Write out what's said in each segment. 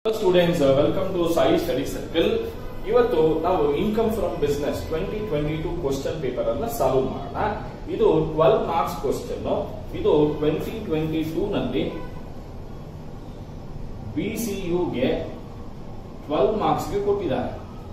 Students welcome to Sai study circle ಇವತ್ತು ನಾವು income from business twenty twenty two question paper ಅನ್ನ solve ಮಾಡೋಣ ಇದು ಟ್ವೆಲ್ವ್ ಮಾರ್ಕ್ಸ್ ಕ್ವಶನ್ ಇದು ಟ್ವೆಂಟಿ ಟ್ವೆಂಟಿ ಟೂ ನಲ್ಲಿ ಬಿಸಿಯುಗೆ ಟ್ವೆಲ್ವ್ ಮಾರ್ಕ್ಸ್ ಗೆ ಕೊಟ್ಟಿದ್ದಾರೆ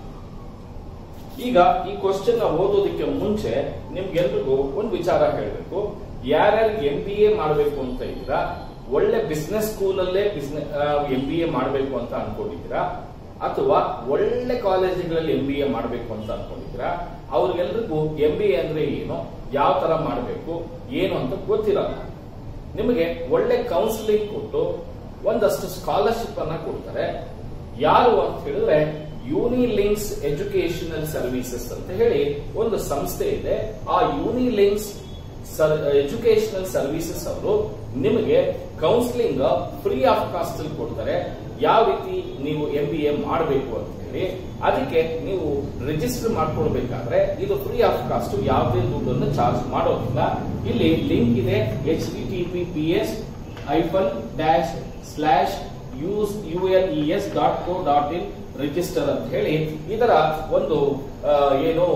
ಈಗ ಈ ಕ್ವಶನ್ ಓದೋದಕ್ಕೆ ಮುಂಚೆ ನಿಮ್ಗೆಲ್ರಿಗೂ ಒಂದು ವಿಚಾರ ಹೇಳಬೇಕು ಯಾರ್ಯಾರು ಎಂ ಬಿ ಎ ಮಾಡಬೇಕು ಅಂತ ಇದ್ದೀರಾ ಒಳ್ಳೆ ಬಿಸ್ನೆಸ್ ಸ್ಕೂಲ್ ಅಲ್ಲೇ ಬಿಸ್ನೆಸ್ ಎಂ ಬಿ ಎ ಮಾಡಬೇಕು ಅಂತ ಅನ್ಕೊಂಡಿದ್ದೀರಾ ಅಥವಾ ಒಳ್ಳೆ ಕಾಲೇಜುಗಳಲ್ಲಿ ಎಂ ಬಿ ಎ ಮಾಡಬೇಕು ಅಂತ ಅನ್ಕೊಂಡಿದ್ದೀರಾ ಅವ್ರಿಗೆಲ್ರಿಗೂ ಎಂ ಬಿ ಎ ಅಂದ್ರೆ ಏನು ಯಾವ ತರ ಮಾಡಬೇಕು ಏನು ಅಂತ ಗೊತ್ತಿರಲ್ಲ ನಿಮಗೆ ಒಳ್ಳೆ ಕೌನ್ಸಿಲಿಂಗ್ ಕೊಟ್ಟು ಒಂದಷ್ಟು ಸ್ಕಾಲರ್ಶಿಪ್ ಅನ್ನ ಕೊಡ್ತಾರೆ ಯಾರು ಅಂತ ಹೇಳಿದ್ರೆ ಯೂನಿಲಿಂಕ್ಸ್ ಎಜುಕೇಶನಲ್ ಸರ್ವಿಸಸ್ ಅಂತ ಹೇಳಿ ಒಂದು ಸಂಸ್ಥೆ ಇದೆ ಆ ಯೂನಿಲಿಂಕ್ಸ್ ಎಜುಕೇಶನಲ್ ಸರ್ವಿಸಸ್ ಅವರು ನಿಮಗೆ ಕೌನ್ಸಿಲಿಂಗ್ ಫ್ರೀ ಆಫ್ ಕಾಸ್ಟ್ ಅಲ್ಲಿ ಕೊಡ್ತಾರೆ ಯಾವ ರೀತಿ ನೀವು ಎಂ ಬಿ ಎ ಮಾಡಬೇಕು ಅಂತ ಹೇಳಿ ಅದಕ್ಕೆ ನೀವು ರಿಜಿಸ್ಟರ್ ಮಾಡ್ಕೊಳ್ಬೇಕಾದ್ರೆ ಇದು ಫ್ರೀ ಆಫ್ ಕಾಸ್ಟ್ ಯಾವುದೇ ದುಡ್ಡನ್ನು ಚಾರ್ಜ್ ಮಾಡೋದಿಲ್ಲ ಇಲ್ಲಿ ಲಿಂಕ್ ಇದೆ H D T P P S hyphen dash slash use U L E S dot co dot in register ಅಂತ ಹೇಳಿ ಇದರ ಒಂದು ಆ, ಏನು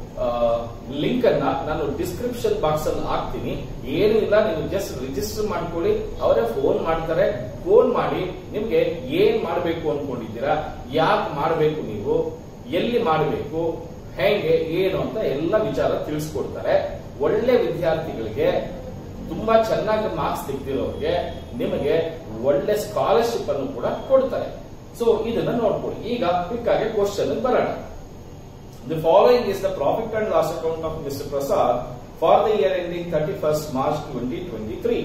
ಲಿಂಕ್ ಅನ್ನ ನಾನು ಡಿಸ್ಕ್ರಿಪ್ಷನ್ ಬಾಕ್ಸ್ ಅಲ್ಲಿ ಹಾಕ್ತೀನಿ ಏನು ಇಲ್ಲ ನೀವು ಜಸ್ಟ್ ರಿಜಿಸ್ಟರ್ ಮಾಡ್ಕೊಳ್ಳಿ ಅವರೇ ಫೋನ್ ಮಾಡ್ತಾರೆ ಫೋನ್ ಮಾಡಿ ನಿಮ್ಗೆ ಏನ್ ಮಾಡ್ಬೇಕು ಅನ್ಕೊಂಡಿದ್ದೀರಾ ಯಾಕೆ ಮಾಡ್ಬೇಕು ನೀವು ಎಲ್ಲಿ ಮಾಡಬೇಕು ಹೇಗೆ ಏನು ಅಂತ ಎಲ್ಲ ವಿಚಾರ ತಿಳಿಸ್ಕೊಡ್ತಾರೆ ಒಳ್ಳೆ ವಿದ್ಯಾರ್ಥಿಗಳಿಗೆ ತುಂಬಾ ಚೆನ್ನಾಗಿ ಮಾರ್ಕ್ಸ್ ತೆಗೆದಿರೋರಿಗೆ ನಿಮಗೆ ಒಳ್ಳೆ ಸ್ಕಾಲರ್ಶಿಪ್ ಅನ್ನು ಕೂಡ ಕೊಡ್ತಾರೆ ಸೊ ಇದನ್ನ ನೋಡ್ಕೊಳ್ಳಿ ಈಗ ಕ್ವಿಕ್ ಆಗಿ ಕ್ವಶನ್ ಬರೋಣ The following is the profit and loss account of Mr. Prasad for the year ending 31st March 2023.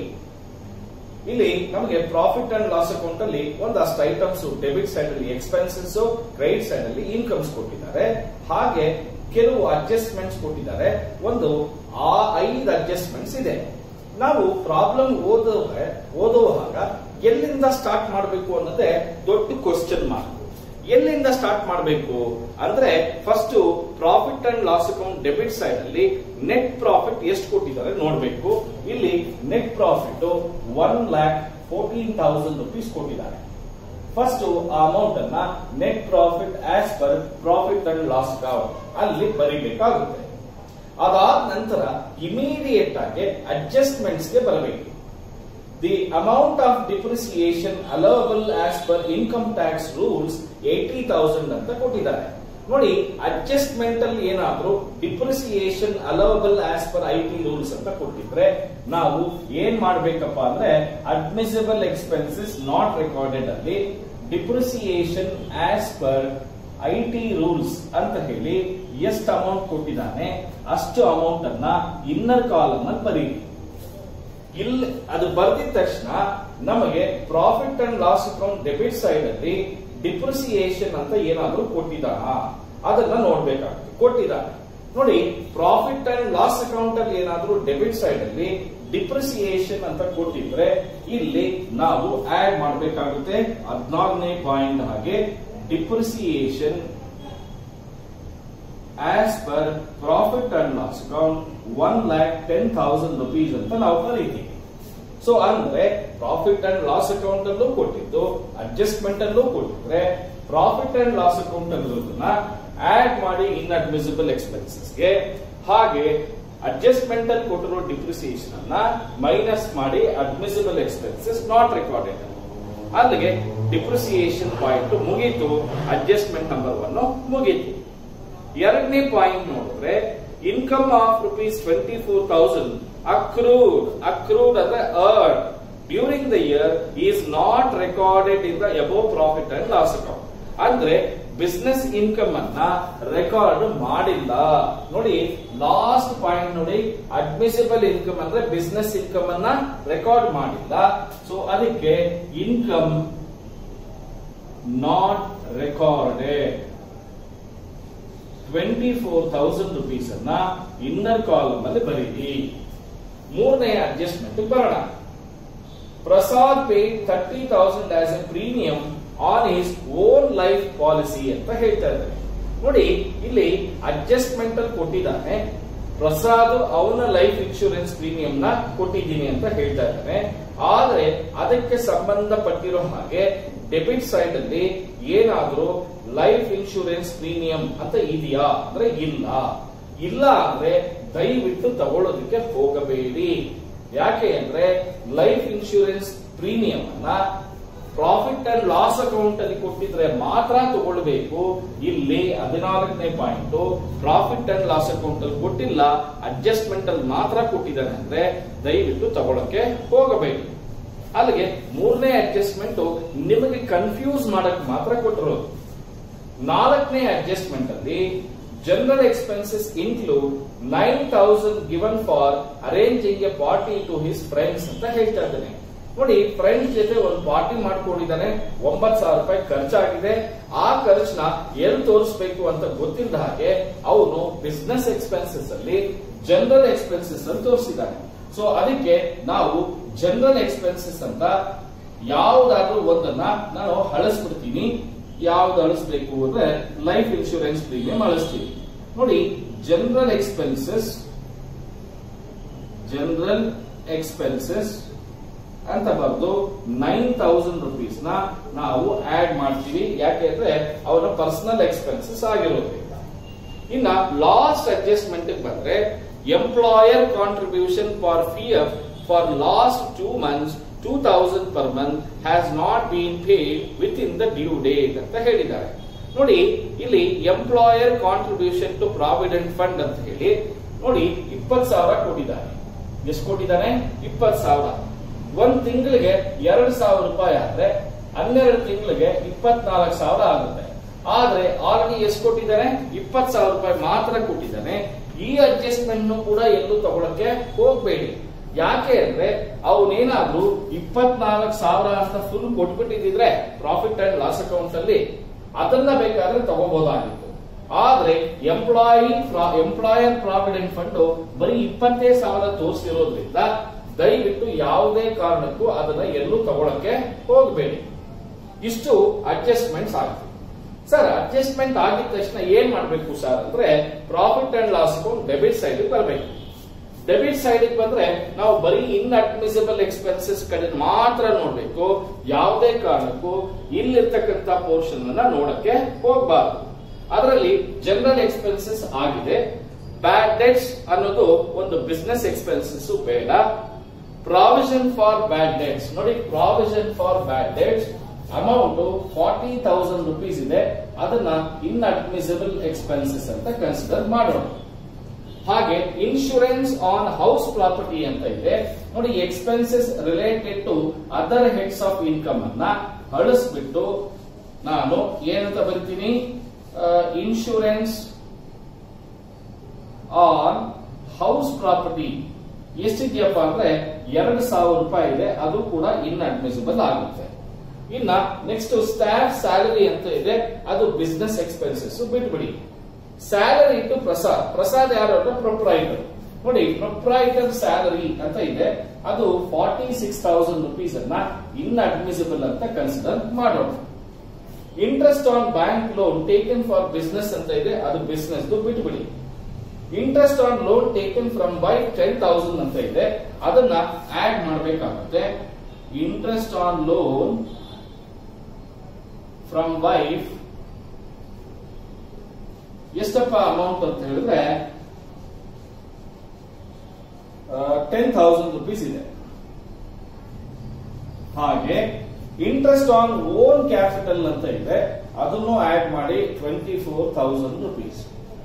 ಇಲ್ಲಿ ನಮಗೆ ಪ್ರಾಫಿಟ್ ಅಂಡ್ ಲಾಸ್ ಅಕೌಂಟ್ ಅಲ್ಲಿ ಒಂದಷ್ಟು ಐಟಮ್ಸ್ ಡೆಬಿಟ್ ಸೈಡ್ ಅಲ್ಲಿ ಎಕ್ಸ್ಪೆನ್ಸಸ್ ಕ್ರೆಡಿಟ್ ಸೈಡ್ ಅಲ್ಲಿ ಇನ್ಕಮ್ಸ್ ಕೊಟ್ಟಿದ್ದಾರೆ ಹಾಗೆ ಕೆಲವು ಅಡ್ಜಸ್ಟ್ಮೆಂಟ್ಸ್ ಕೊಟ್ಟಿದ್ದಾರೆ ಒಂದು ಆ ಐದು ಅಡ್ಜಸ್ಟ್ಮೆಂಟ್ಸ್ ಇದೆ ನಾವು ಪ್ರಾಬ್ಲಮ್ ಓದುವ ಓದುವಾಗ ಎಲ್ಲಿಂದ ಸ್ಟಾರ್ಟ್ ಮಾಡಬೇಕು ಅನ್ನೋದೇ ದೊಡ್ಡ ಕ್ವಶನ್ ಮಾರ್ಕ್ ಎಲ್ಲಿಂದ ಸ್ಟಾರ್ಟ್ ಮಾಡಬೇಕು ಅಂದ್ರೆ first profit and loss account debit side ಅಲ್ಲಿ ನೆಟ್ ಪ್ರಾಫಿಟ್ ಎಷ್ಟು ಕೊಟ್ಟಿದ್ದಾರೆ ನೋಡಬೇಕು ಇಲ್ಲಿ net profit one lakh fourteen thousand rupees ಕೊಟ್ಟಿದ್ದಾರೆ ಫಸ್ಟ್ ಆ ಅಮೌಂಟ್ ಅನ್ನ net profit as per profit and loss account ಅಲ್ಲಿ ಬರೀಬೇಕಾಗುತ್ತೆ ಅದಾದ ನಂತರ ಇಮಿಡಿಯೇಟ್ ಆಗಿ ಅಡ್ಜಸ್ಟ್ಮೆಂಟ್ಸ್ ಗೆ ಬರಬೇಕು the amount of depreciation allowable as per income tax rules eighty thousand ಅಂತ ಕೊಟ್ಟಿದ್ದಾರೆ ನೋಡಿ ಅಡ್ಜಸ್ಟ್ಮೆಂಟ್ ಅಲ್ಲಿ ಏನಾದ್ರೂ depreciation allowable as per I T rules ಅಂತ ಕೊಟ್ಟಿದ್ರೆ ನಾವು ಏನ್ ಮಾಡ್ಬೇಕಪ್ಪ ಅಂದ್ರೆ ಅಡ್ಮಿಸಿಬಲ್ ಎಕ್ಸ್ಪೆನ್ಸಸ್ ನಾಟ್ ರೆಕಾರ್ಡೆಡ್ ಅಲ್ಲಿ depreciation as per I T rules ಅಂತ ಹೇಳಿ ಎಷ್ಟು ಅಮೌಂಟ್ ಕೊಟ್ಟಿದ್ದಾನೆ ಅಷ್ಟು ಅಮೌಂಟ್ ಅನ್ನ ಇನ್ನರ್ ಕಾಲಮ್ ಅಲ್ಲಿ ಬರೀರಿ ಇಲ್ಲಿ ಅದು ಬರ್ದಿದ ತಕ್ಷಣ ನಮಗೆ profit and loss account debit side ಅಲ್ಲಿ ಡಿಪ್ರಿಸಿಯೇಷನ್ ಅಂತ ಏನಾದ್ರೂ ಕೊಟ್ಟಿದ್ದಾನ ಅದನ್ನ ನೋಡ್ಬೇಕಾಗುತ್ತೆ ಕೊಟ್ಟಿದ್ದಾನೆ ನೋಡಿ ಪ್ರಾಫಿಟ್ ಅಂಡ್ ಲಾಸ್ ಅಕೌಂಟ್ ಅಲ್ಲಿ ಏನಾದ್ರೂ ಡೆಬಿಟ್ ಸೈಡ್ ಅಲ್ಲಿ ಡಿಪ್ರಿಸಿಯೇಷನ್ ಅಂತ ಕೊಟ್ಟಿದ್ರೆ ಇಲ್ಲಿ ನಾವು ಆಡ್ ಮಾಡಬೇಕಾಗುತ್ತೆ ಹದಿನಾರನೇ ಪಾಯಿಂಟ್ ಹಾಗೆ depreciation as per profit and loss account one lakh ten thousand rupees ಅಂತ ನಾವು ಕರೀತೀವಿ ಸೊ ಅಂದ್ರೆ ಪ್ರಾಫಿಟ್ ಅಂಡ್ ಲಾಸ್ ಅಕೌಂಟ್ ಅಲ್ಲೂ ಕೊಟ್ಟಿದ್ದು ಅಡ್ಜಸ್ಟ್ಮೆಂಟ್ ಅಲ್ಲೂ ಕೊಟ್ಟಿದ್ರೆ ಪ್ರಾಫಿಟ್ ಅಂಡ್ ಲಾಸ್ ಅಕೌಂಟ್ ಅಲ್ಲಿರೋದನ್ನ ಆಡ್ ಮಾಡಿ ಇನ್ ಅಡ್ಮಿಸಿಬಲ್ ಎಕ್ಸ್ಪೆನ್ಸಸ್ಗೆ ಹಾಗೆ ಅಡ್ಜಸ್ಟ್ಮೆಂಟ್ ಅಲ್ಲಿ ಕೊಟ್ಟಿರೋ ಡಿಪ್ರಿಸಿಯೇಷನ್ ಅನ್ನ ಮೈನಸ್ ಮಾಡಿ ಅಡ್ಮಿಸಿಬಲ್ ಎಕ್ಸ್ಪೆನ್ಸಸ್ ನಾಟ್ ರೆಕಾರ್ಡೆಡ್ ಅಲ್ಲಿಗೆ ಡಿಪ್ರಿಸಿಯೇಷನ್ ಪಾಯಿಂಟ್ ಮುಗೀತು ಅಡ್ಜಸ್ಟ್ಮೆಂಟ್ ನಂಬರ್ ಒನ್ ಮುಗೀತು ಎರಡನೇ ಪಾಯಿಂಟ್ ನೋಡಿದ್ರೆ income of rupees twenty four thousand accrued accrued ಅಂದ್ರೆ earn during the year is not recorded in the above profit and loss account ಅಂದ್ರೆ business income ಅನ್ನ record ಮಾಡಿಲ್ಲ ನೋಡಿ last point ನೋಡಿ admissible income ಅಂದ್ರೆ ಬಿಸ್ನೆಸ್ ಇನ್ಕಮ್ ಅನ್ನ record ಮಾಡಿಲ್ಲ so ಅದಕ್ಕೆ income not recorded twenty four thousand rupees ಅನ್ನ ಇನ್ನರ್ ಕಾಲಮ್ ಅಲ್ಲಿ ಬರೀರಿ ಮೂರನೇ ಅಡ್ಜಸ್ಟ್ಮೆಂಟ್ ಬರೋಣ Prasad pay thirty thousand as a premium on his own life policy ಅಂತ ಹೇಳ್ತಾ ಇದ್ದಾರೆ ನೋಡಿ ಇಲ್ಲಿ ಅಡ್ಜಸ್ಟ್ಮೆಂಟ್ ಅಲ್ಲಿ ಕೊಟ್ಟಿದ್ದಾನೆ ಪ್ರಸಾದ್ ಅವನ ಲೈಫ್ ಇನ್ಶೂರೆನ್ಸ್ ಪ್ರೀಮಿಯಂ ನ ಕೊಟ್ಟಿದ್ದೀನಿ ಅಂತ ಹೇಳ್ತಾ ಇದ್ದಾನೆ ಆದ್ರೆ ಅದಕ್ಕೆ ಸಂಬಂಧಪಟ್ಟಿರೋ ಹಾಗೆ ಡೆಬಿಟ್ ಸೈಡ್ ಅಲ್ಲಿ ಏನಾದ್ರೂ ಲೈಫ್ ಇನ್ಶೂರೆನ್ಸ್ ಪ್ರೀಮಿಯಂ ಅಂತ ಇದೆಯಾ ಅಂದ್ರೆ ಇಲ್ಲ ಇಲ್ಲ ಅಂದ್ರೆ ದಯವಿಟ್ಟು ತಗೊಳ್ಳೋದಕ್ಕೆ ಹೋಗಬೇಡಿ ಯಾಕೆ ಅಂದ್ರೆ ಲೈಫ್ ಇನ್ಶೂರೆನ್ಸ್ ಪ್ರೀಮಿಯಂ ಅನ್ನ ಪ್ರಾಫಿಟ್ ಅಂಡ್ ಲಾಸ್ ಅಕೌಂಟ್ ಅಲ್ಲಿ ಕೊಟ್ಟಿದ್ರೆ ಮಾತ್ರ ತಗೊಳ್ಬೇಕು ಇಲ್ಲಿ ಹದಿನಾಲ್ಕನೇ point profit and loss account ಅಲ್ಲಿ ಕೊಟ್ಟಿಲ್ಲ ಅಡ್ಜಸ್ಟ್ಮೆಂಟ್ ಅಲ್ಲಿ ಮಾತ್ರ ಕೊಟ್ಟಿದ್ದಾನೆ ಅಂದ್ರೆ ದಯವಿಟ್ಟು ತಗೊಳಕ್ಕೆ ಹೋಗಬೇಕು ಅಲ್ಲಿಗೆ ಮೂರನೇ ಅಡ್ಜಸ್ಟ್ಮೆಂಟ್ ನಿಮಗೆ ಕನ್ಫ್ಯೂಸ್ ಮಾಡಕ್ ಮಾತ್ರ ಕೊಟ್ಟಿರೋದು ನಾಲ್ಕನೇ ಅಡ್ಜಸ್ಟ್ಮೆಂಟ್ ಅಲ್ಲಿ general expenses include nine thousand given for arranging a party to his friends ಅಂತ ಹೇಳ್ತಾ ಇದ್ದಾನೆ ನೋಡಿ ಫ್ರೆಂಡ್ಸ್ ಜೊತೆ ಒಂದು ಪಾರ್ಟಿ ಮಾಡ್ಕೊಂಡಿದ್ದಾನೆ ಒಂಬತ್ ಸಾವಿರ ರೂಪಾಯಿ ಖರ್ಚಾಗಿದೆ ಆ ಖರ್ಚನ್ನ ಎಲ್ಲಿ ತೋರಿಸ್ಬೇಕು ಅಂತ ಗೊತ್ತಿಲ್ಲದ ಹಾಗೆ ಅವನು ಬಿಸ್ನೆಸ್ ಎಕ್ಸ್ಪೆನ್ಸಸ್ ಅಲ್ಲಿ ಜನರಲ್ ಎಕ್ಸ್ಪೆನ್ಸಸ್ ಅಂತ ತೋರಿಸಿದ್ದಾನೆ ಸೊ ಅದಕ್ಕೆ ನಾವು ಜನರಲ್ ಎಕ್ಸ್ಪೆನ್ಸಸ್ ಅಂತ ಯಾವ್ದಾದ್ರೂ ಒಂದನ್ನ ನಾನು ಹಳಸ್ಬಿಡ್ತೀನಿ ಯಾವ್ದು ಅಳಿಸ್ಬೇಕು ಅಂದ್ರೆ ಲೈಫ್ ಇನ್ಶೂರೆನ್ಸ್ ಪ್ರೀಮಿಯಂ ಅಳಿಸ್ತೀವಿ ನೋಡಿ ಜನರಲ್ ಎಕ್ಸ್ಪೆನ್ಸಸ್ ಜನರಲ್ ಎಕ್ಸ್ಪೆನ್ಸಸ್ ಅಂತ ಬರೆದು ನೈನ್ ತೌಸಂಡ್ ರುಪೀಸ್ ನ ನಾವು ಆಡ್ ಮಾಡ್ತೀವಿ ಯಾಕೆಂದ್ರೆ ಅವರ ಪರ್ಸನಲ್ ಎಕ್ಸ್ಪೆನ್ಸಸ್ ಆಗಿರೋದ್ರಿಂದ ಇನ್ನ ಲಾಸ್ಟ್ ಅಡ್ಜಸ್ಟ್ಮೆಂಟ್ ಬಂದ್ರೆ employer contribution for P F for last two months two thousand per month has not been paid within the due date ಅಂತ ಹೇಳಿದ್ದಾರೆ ನೋಡಿ ಇಲ್ಲಿ employer contribution to provident fund ಅಂತ ಹೇಳಿ ನೋಡಿ ಇಪ್ಪತ್ ಸಾವಿರ ಕೊಟ್ಟಿದ್ದಾರೆ ಎಷ್ಟು ಕೊಟ್ಟಿದ್ದಾನೆ ಇಪ್ಪತ್ ಸಾವಿರ ಒಂದ್ ತಿಂಗಳಿಗೆ ಎರಡ್ ಸಾವಿರ ರೂಪಾಯಿ ಆದ್ರೆ ಹನ್ನೆರಡು ತಿಂಗಳಿಗೆ ಇಪ್ಪತ್ನಾಲ್ಕು ಸಾವಿರ ಆಗುತ್ತೆ ಆದ್ರೆ ಆಲ್ರೆಡಿ ಎಷ್ಟು ಕೊಟ್ಟಿದ್ದಾನೆ ಇಪ್ಪತ್ ಸಾವಿರ ರೂಪಾಯಿ ಮಾತ್ರ ಕೊಟ್ಟಿದ್ದಾನೆ ಈ ಅಡ್ಜಸ್ಟ್ಮೆಂಟ್ ಕೂಡ ಎಲ್ಲೂ ತಗೊಳಕ್ಕೆ ಹೋಗ್ಬೇಡಿ ಯಾಕೆ ಅಂದ್ರೆ ಅವನೇನಾದ್ರೂ ಇಪ್ಪತ್ನಾಲ್ಕು ಸಾವಿರ ಅಂತ ಫುಲ್ ಕೊಟ್ಬಿಟ್ಟಿದ್ರೆ ಪ್ರಾಫಿಟ್ ಅಂಡ್ ಲಾಸ್ ಅಕೌಂಟ್ ಅಲ್ಲಿ ಅದನ್ನ ಬೇಕಾದ್ರೆ ತಗೋಬಹುದಾಗಿತ್ತು ಆದ್ರೆ ಎಂಪ್ಲಾಯಿ ಎಂಪ್ಲಾಯರ್ ಪ್ರಾವಿಡೆಂಟ್ ಫಂಡ್ ಬರೀ ಇಪ್ಪತ್ತೇ ಸಾವಿರ ತೋರಿಸಿರೋದ್ರಿಂದ ದಯವಿಟ್ಟು ಯಾವುದೇ ಕಾರಣಕ್ಕೂ ಅದನ್ನ ಎಲ್ಲೂ ತಗೊಳಕ್ಕೆ ಹೋಗಬೇಡಿ ಇಷ್ಟು ಅಡ್ಜಸ್ಟ್ಮೆಂಟ್ಸ್ ಆಗುತ್ತೆ ಸರ್ ಅಡ್ಜಸ್ಟ್ಮೆಂಟ್ ಆಗಿದ ತಕ್ಷಣ ಏನ್ ಮಾಡ್ಬೇಕು ಸರ್ ಅಂದ್ರೆ profit and loss account debit side ಬರಬೇಕು ಡೆಬಿಟ್ ಸೈಡ್ ಬಂದ್ರೆ ನಾವು ಬರೀ ಇನ್ ಅಡ್ಮಿಸಿಬಲ್ ಎಕ್ಸ್ಪೆನ್ಸಸ್ ಕಡೆ ಮಾತ್ರ ನೋಡ್ಬೇಕು ಯಾವುದೇ ಕಾರಣಕ್ಕೂ ಇಲ್ಲಿರ್ತಕ್ಕಂಥ ಪೋರ್ಷನ್ ಅನ್ನ ನೋಡಕ್ಕೆ ಹೋಗಬಾರ್ದು ಅದರಲ್ಲಿ ಜನರಲ್ ಎಕ್ಸ್ಪೆನ್ಸಸ್ ಆಗಿದೆ ಬ್ಯಾಡ್ ಡೆಟ್ಸ್ ಅನ್ನೋದು ಒಂದು ಬಿಸ್ನೆಸ್ ಎಕ್ಸ್ಪೆನ್ಸಸ್ ಬೇಡ ಪ್ರಾವಿಷನ್ ಫಾರ್ ಬ್ಯಾಡ್ ಡೆಟ್ಸ್ ನೋಡಿ provision for bad debts amount forty thousand rupees ಇದೆ ಅದನ್ನ ಇನ್ ಅಡ್ಮಿಸಿಬಲ್ ಎಕ್ಸ್ಪೆನ್ಸಸ್ ಅಂತ ಕನ್ಸಿಡರ್ ಮಾಡೋಣ ಹಾಗೆ ಇನ್ಶೂರೆನ್ಸ್ ಆನ್ ಹೌಸ್ ಪ್ರಾಪರ್ಟಿ ಅಂತ ಇದೆ ನೋಡಿ expenses related to other heads of income ಅನ್ನ ಅಳಿಸ್ಬಿಟ್ಟು ನಾನು ಏನಂತ ಬರಿತೀನಿ ಇನ್ಶೂರೆನ್ಸ್ ಆನ್ ಹೌಸ್ ಪ್ರಾಪರ್ಟಿ ಎಷ್ಟಿದೆಯಪ್ಪ ಅಂದ್ರೆ ಎರಡು ಸಾವಿರ ರೂಪಾಯಿ ಇದೆ ಅದು ಕೂಡ ಇನ್ ಅಡ್ಮಿಸಿಬಲ್ ಆಗುತ್ತೆ ಇನ್ನ ನೆಕ್ಸ್ಟ್ ಸ್ಟಾಫ್ ಸ್ಯಾಲರಿ ಅಂತ ಇದೆ ಅದು ಬಿಸ್ನೆಸ್ ಎಕ್ಸ್ಪೆನ್ಸಸ್ ಬಿಟ್ಬಿಡಿ ಸ್ಯಾಲರಿ ಟು ಪ್ರಸಾದ್ ಪ್ರಸಾದ್ ಯಾರು ಅಂದ್ರೆ ಪ್ರೊಪ್ರೈಟರ್ ನೋಡಿ ಪ್ರೊಪ್ರೈಟರ್ ಸ್ಯಾಲರಿ ಅಂತ ಇದೆ ಅದು ಫಾರ್ಟಿ ಸಿಕ್ಸ್ ತೌಸಂಡ್ ರುಪೀಸ್ ಅನ್ನ ಇನ್ ಅಡ್ಮಿಸಿಬಲ್ ಅಂತ ಕನ್ಸಿಡರ್ ಮಾಡೋಣ interest on bank loan taken for business ಅಂತ ಇದೆ ಅದು ಬಿಸ್ನೆಸ್ ಬಿಟ್ಬಿಡಿ interest on loan taken from by ten thousand ಅಂತ ಇದೆ ಅದನ್ನ ಆಡ್ ಮಾಡಬೇಕಾಗುತ್ತೆ interest on loan from wife ಎಷ್ಟಪ್ಪ ಅಮೌಂಟ್ ಅಂತ ಹೇಳಿದ್ರೆ ಟೆನ್ ಥೌಸಂಡ್ ರುಪೀಸ್ ಇದೆ ಹಾಗೆ ಇಂಟ್ರೆಸ್ಟ್ ಆನ್ ಓನ್ ಕ್ಯಾಪಿಟಲ್ ಅಂತ ಇದೆ ಅದನ್ನು ಆಡ್ ಮಾಡಿ twenty four thousand rupees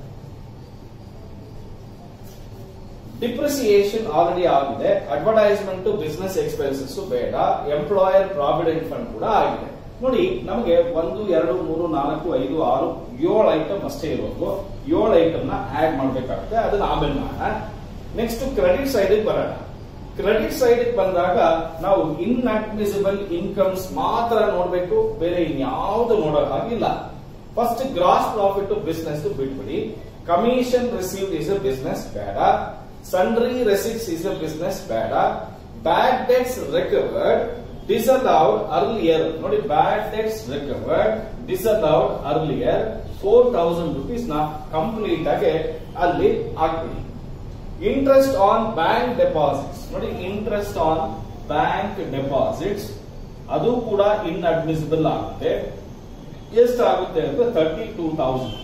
depreciation already ಆಗಿದೆ ಅಡ್ವರ್ಟೈಸ್ಮೆಂಟ್ ಬಿಸ್ನೆಸ್ ಎಕ್ಸ್ಪೆನ್ಸಸ್ ಬೇಡ ಎಂಪ್ಲಾಯರ್ ಪ್ರಾವಿಡೆಂಟ್ ಫಂಡ್ ಕೂಡ ಆಗಿದೆ ನೋಡಿ ನಮಗೆ ಒಂದು ಎರಡು ಮೂರು ನಾಲ್ಕು ಐದು ಆರು ಏಳು ಐಟಮ್ ಅಷ್ಟೇ ಇರೋದು ಏಳು ಐಟಮ್ ನ ಆಡ್ ಮಾಡಬೇಕಾಗುತ್ತೆ ಅದನ್ನ ಆಮೇಲೆ ಮಾಡೋಣ ನೆಕ್ಸ್ಟ್ ಕ್ರೆಡಿಟ್ ಸೈಡ್ ಬರೋಣ ಕ್ರೆಡಿಟ್ ಸೈಡ್ ಬಂದಾಗ ನಾವು ಇನ್ ಅಡ್ಮಿಸಿಬಲ್ ಇನ್ಕಮ್ಸ್ ಮಾತ್ರ ನೋಡಬೇಕು ಬೇರೆ ಇನ್ಯಾವುದು ನೋಡೋ ಹಾಗಿಲ್ಲ ಫಸ್ಟ್ ಗ್ರಾಸ್ ಪ್ರಾಫಿಟ್ ಬಿಸ್ನೆಸ್ ಬಿಟ್ಬಿಡಿ commission received is a business ಬೇಡ sundry receipts is a business ಬೇಡ bad debts recovered disallowed earlier ನೋಡಿ bad debts recovered disallowed earlier four thousand rupees ನ ಕಂಪ್ಲೀಟ್ ಆಗಿ ಅಲ್ಲಿ ಹಾಕ್ಬಿಡಿ ಇಂಟ್ರೆಸ್ಟ್ ಆನ್ ಬ್ಯಾಂಕ್ ಡೆಪಾಸಿಟ್ಸ್ ನೋಡಿ interest on bank deposits ಅದು ಕೂಡ ಇನ್ ಅಡ್ಮಿಸಿಬಲ್ ಆಗುತ್ತೆ ಎಷ್ಟಾಗುತ್ತೆ ಅಂದ್ರೆ ತರ್ಟಿ ಟೂ ತೌಸಂಡ್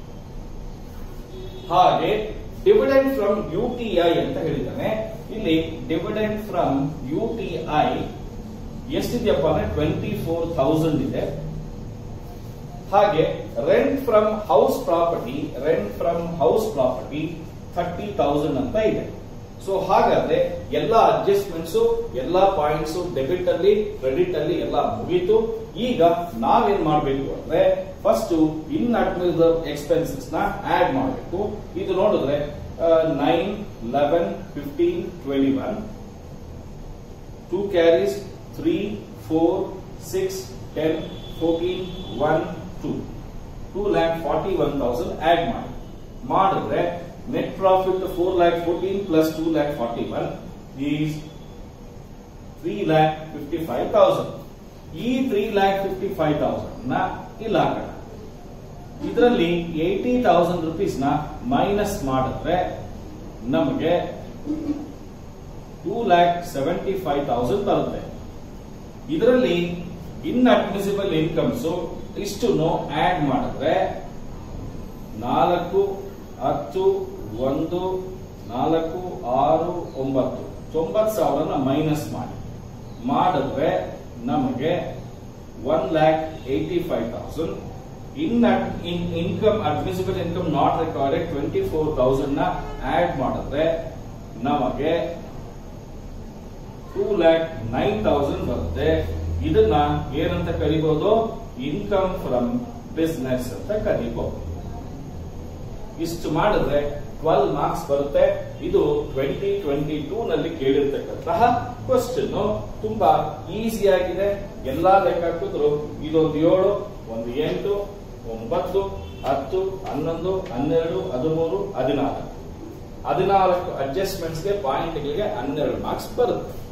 ಹಾಗೆ dividend from U T I ಅಂತ ಹೇಳಿದ್ದಾನೆ ಇಲ್ಲಿ dividend from U T I ಎಷ್ಟಿದೆಯಪ್ಪ ಅಂದ್ರೆ ಟ್ವೆಂಟಿ ಫೋರ್ ಥೌಸಂಡ್ ಇದೆ ಹಾಗೆ rent from house property rent from house property thirty thousand ಅಂತ ಇದೆ ಸೊ ಹಾಗಾದ್ರೆ ಎಲ್ಲ ಅಡ್ಜಸ್ಟ್ಮೆಂಟ್ಸ್ ಎಲ್ಲ ಪಾಯಿಂಟ್ಸ್ ಡೆಬಿಟ್ ಅಲ್ಲಿ ಕ್ರೆಡಿಟ್ ಅಲ್ಲಿ ಎಲ್ಲ ಮುಗೀತು ಈಗ ನಾವೇನ್ ಮಾಡಬೇಕು ಅಂದ್ರೆ ಫಸ್ಟ್ ಇನ್ ಅಡ್ಮಿಸಬಲ್ ಎಕ್ಸ್ಪೆನ್ಸಸ್ ನ ಆಡ್ ಮಾಡಬೇಕು ಇದು ನೋಡಿದ್ರೆ nine eleven fifteen twenty one two carries three four six ten fourteen one two two lakh forty one thousand add ಮಾಡಿ ಮಾಡಿದ್ರೆ net profit four lakh fourteen plus two lakh forty one is three lakh fifty five thousand ಈ three lakh fifty five thousand ನ ಇಲ್ಲ ಹಾಕೋಣ ಇದರಲ್ಲಿ eighty thousand rupees ನ minus ಮಾಡಿದ್ರೆ ನಮಗೆ two lac seventy five thousand ಬರುತ್ತೆ ಇದರಲ್ಲಿ ಇನ್ ಅಡ್ಮಿಸಿಬಲ್ ಇನ್ಕಮ್ಸ್ ಇಷ್ಟು ಆಡ್ ಮಾಡಿದ್ರೆ ನಾಲ್ಕು ಹತ್ತು ಒಂದು ನಾಲ್ಕು ಆರು ಒಂಬತ್ತು ತೊಂಬತ್ತು ಸಾವಿರನ ಮೈನಸ್ ಮಾಡಿ ಮಾಡಿದ್ರೆ ನಮಗೆ one lakh eighty five thousand in in income admissible income not recorded twenty four thousand ನ ಆಡ್ ಮಾಡಿದ್ರೆ ನಮಗೆ ಟೂ ಲ್ಯಾಕ್ ನೈನ್ ತೌಸಂಡ್ ಬರುತ್ತೆ ಇದನ್ನ ಏನಂತ ಕರಿಬಹುದು ಇನ್ಕಮ್ ಫ್ರಮ್ ಬಿಸ್ನೆಸ್ ಅಂತ ಕರಿಬಹುದು ಇಷ್ಟು ಮಾಡಿದ್ರೆ ಟ್ವೆಲ್ ಮಾರ್ಕ್ಸ್ ಬರುತ್ತೆ ಇದು ಟ್ವೆಂಟಿ ಟ್ವೆಂಟಿ ಟೂ ನಲ್ಲಿ ಕೇಳಿರ್ತಕ್ಕಂತಹ ಕ್ವಶನ್ ತುಂಬಾ ಈಸಿ ಆಗಿದೆ ಎಲ್ಲಾ ಲೆಕ್ಕ ಹಾಕಿದ್ರು ಇದೊಂದು ಏಳು ಒಂದು ಎಂಟು ಒಂಬತ್ತು ಹತ್ತು ಹನ್ನೊಂದು ಹನ್ನೆರಡು ಹದಿಮೂರು ಹದಿನಾಲ್ಕು ಹದಿನಾಲ್ಕು ಅಡ್ಜಸ್ಟ್ಮೆಂಟ್ಸ್ಗೆ ಪಾಯಿಂಟ್ಗಳಿಗೆ ಹನ್ನೆರಡು ಮಾರ್ಕ್ಸ್ ಬರುತ್ತೆ